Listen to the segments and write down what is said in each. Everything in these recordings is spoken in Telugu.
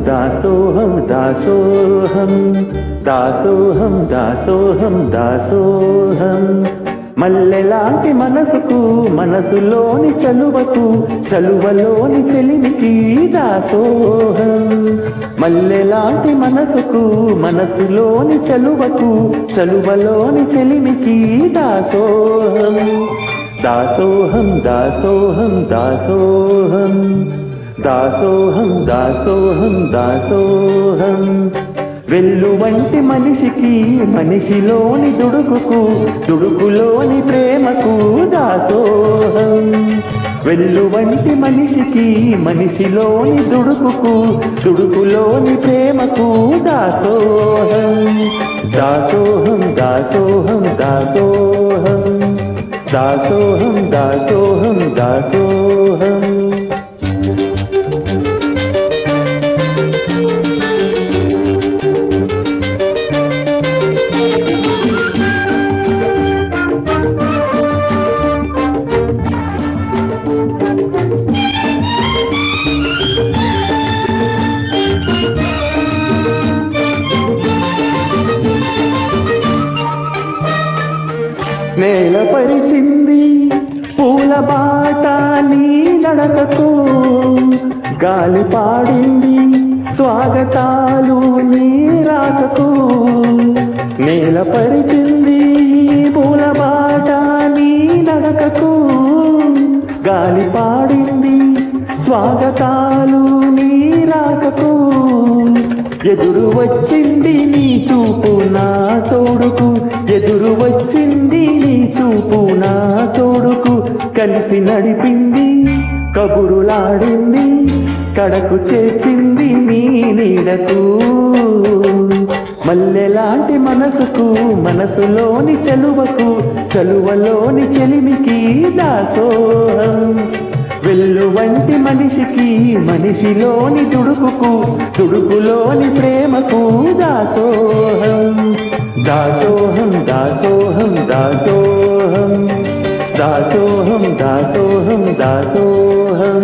దాసోహం దాసోహం దాసోహం దాసోహం దాసోహం మల్లెలాంటి మనసుకు మనసులోని చలువకు చలువలోని చెలిమికి దాసోహం మల్లెలాంటి మనసుకు మనసులోని చలువకు చలువలోని చెలిమికి దాసోహం దాసోహం దాసోహం దాసోహం దాసోహం దాసోహం దాసోహం వెల్లు వంటి మనిషికి మనిషిలోని దుడుకుకు దుడుకులోని ప్రేమకు దాసోహం వెల్లు వంటి మనిషికి మనిషిలోని దుడుకుకు దుడుకులోని ప్రేమకు దాసోహం దాసోహం దాసోహం దాసోహం దాసోహం దాసోహం దాసోహం నేల పరిచింది పూల బాట నీ నడకకు గాలి పాడింది స్వాగతాలు నీ రాకకు నేల పరిచింది పూల బాట నీ నడకకు గాలి పాడింది స్వాగతాలు నీ రాకకు ఎదురు వచ్చింది నీ చూపు నా తోడుకు ఎదురు వచ్చింది నీ చూపు నా తోడుకు కలిసి నడిపింది కబురులాడింది కడకు చేసింది నీ నీడకు మల్లెలాంటి మనసుకు మనసులోని చెలువకు చలువలోని చెలిమికి దాసోహం వెల్లు వంటి మనిషికి మనిషిలోని దుడుకుకు దుడుకులోని ప్రేమకు దాసోహం దాసోహం దాసోహం దాసోహం దాసోహం దాసోహం దాసోహం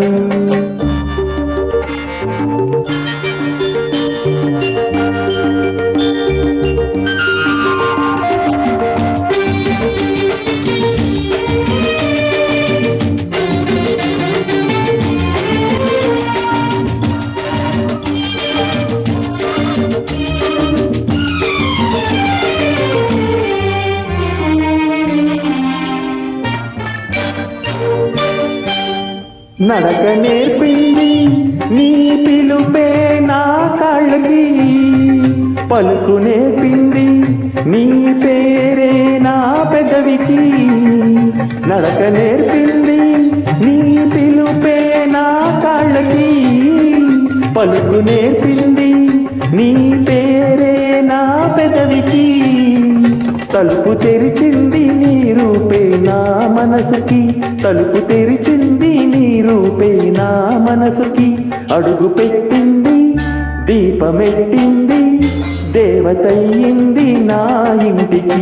నడక నేర్పింది నీ పిలుపే నా కాళ్ళకి పలుకు నేర్పింది నీ పేరే నా పెదవికి నడక నేర్పింది నీ పిలుపే నా కాళ్ళకి పలుకు నేర్పింది నీ పేరే నా పెదవికి తలుపు తెరిచింది నీ రూపే నా మనసుకి తలుపు తెరిచింది నీ రూపే నా మనసుకి అడుగు పెట్టింది దీపమెట్టింది దేవతయ్యింది నా ఇంటికి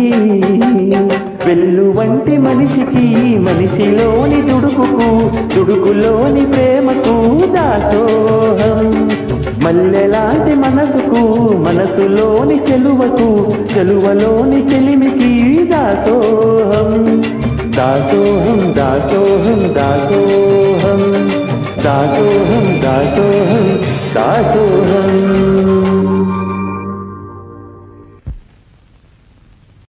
వెల్లు వంటి మనిషికి మనిషిలోని దుడుకుకు దుడుకులోని ప్రేమకు దాసోహం మల్లెలాంటి మనసుకు మనసులోని చెలువకు చెలువలోని చెలిమికి దాసోహం దాసోహం దాసోహం దాసోహం దాసోహం దాసోహం